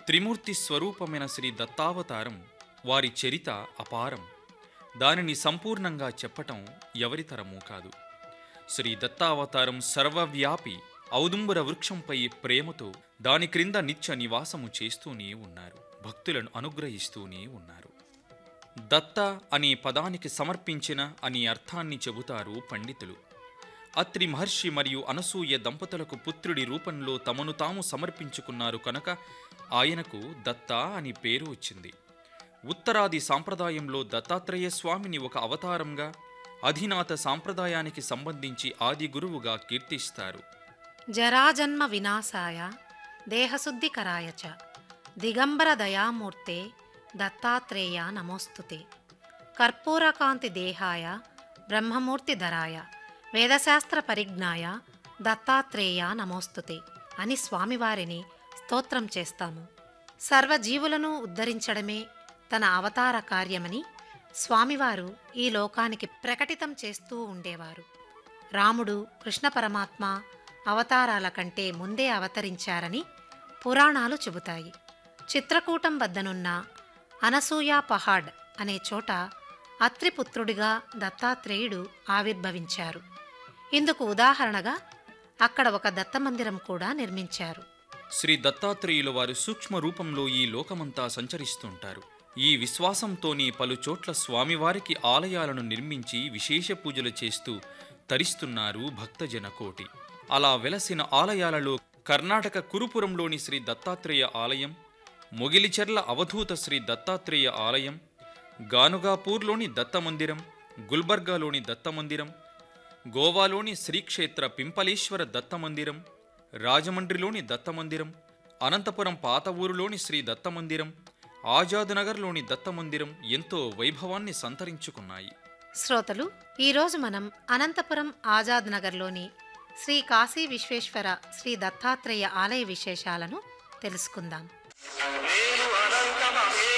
త్రిమూర్తి స్వరూపమైన శ్రీ దత్తావతారం వారి చరిత అపారం దానిని సంపూర్ణంగా చెప్పటం ఎవరితరమూ కాదు శ్రీ దత్తావతారం సర్వవ్యాపి ఔదుంబర వృక్షంపై ప్రేమతో దాని క్రింద నిత్య నివాసము చేస్తూనే ఉన్నారు భక్తులను అనుగ్రహిస్తూనే ఉన్నారు దత్త అనే పదానికి సమర్పించిన అని అర్థాన్ని చెబుతారు పండితులు అత్రి మహర్షి మరియు అనసూయ దంపతులకు పుత్రుడి రూపంలో తమను తాము సమర్పించుకున్నారు కనుక ఆయనకు దత్త అని పేరు వచ్చింది ఉత్తరాది సాంప్రదాయంలో దత్తాత్రేయ స్వామిని ఒక అవతారంగా అధినాథ సాంప్రదాయానికి సంబంధించి ఆది గురువుగా కీర్తిస్తారు జరాజన్మ వినాశాయ దేహశుద్ధికరాయ చ దిగంబర దయామూర్తే దత్తాత్రేయ నమోస్తుతే కర్పూరకాంతి దేహాయ బ్రహ్మమూర్తి ధరాయ వేదశాస్త్ర పరిజ్ఞాయ దత్తాత్రేయ నమోస్తుతే అని స్వామివారిని స్తోత్రం చేస్తాము సర్వజీవులను ఉద్ధరించడమే తన అవతార కార్యమని స్వామివారు ఈ లోకానికి ప్రకటితం చేస్తూ ఉండేవారు రాముడు కృష్ణ పరమాత్మ అవతారాల కంటే ముందే అవతరించారని పురాణాలు చెబుతాయి చిత్రకూటం వద్దనున్న అనసూయ పహాడ్ అనే చోట అత్రిపుత్రుడిగా దత్తాత్రేయుడు ఆవిర్భవించారు ఇందుకు ఉదాహరణగా అక్కడ ఒక దత్తమందిరం కూడా నిర్మించారు శ్రీ దత్తాత్రేయుల వారు సూక్ష్మ రూపంలో ఈ లోకమంతా సంచరిస్తుంటారు ఈ విశ్వాసంతోనే పలు చోట్ల స్వామివారికి ఆలయాలను నిర్మించి విశేష పూజలు చేస్తూ తరిస్తున్నారు భక్తజన కోటి అలా వెలసిన ఆలయాలలో కర్ణాటక కురుపురంలోని శ్రీ దత్తాత్రేయ ఆలయం మొగిలిచెర్ల అవధూత శ్రీ దత్తాత్రేయ ఆలయం గానుగాపూర్లోని దత్తమందిరం గుల్బర్గాలోని దత్తమందిరం గోవాలోని శ్రీక్షేత్ర పింపలేశ్వర దత్తమందిరం రాజమండ్రిలోని దత్తమందిరం అనంతపురం పాత ఊరులోని శ్రీ దత్తమందిరం ఆజాద్నగర్లోని దత్తమందిరం ఎంతో వైభవాన్ని సంతరించుకున్నాయి శ్రోతలు ఈరోజు మనం అనంతపురం ఆజాద్ నగర్లోని శ్రీ కాశీ విశ్వేశ్వర శ్రీ దత్తాత్రేయ ఆలయ విశేషాలను తెలుసుకుందాం నేను అనంతమమే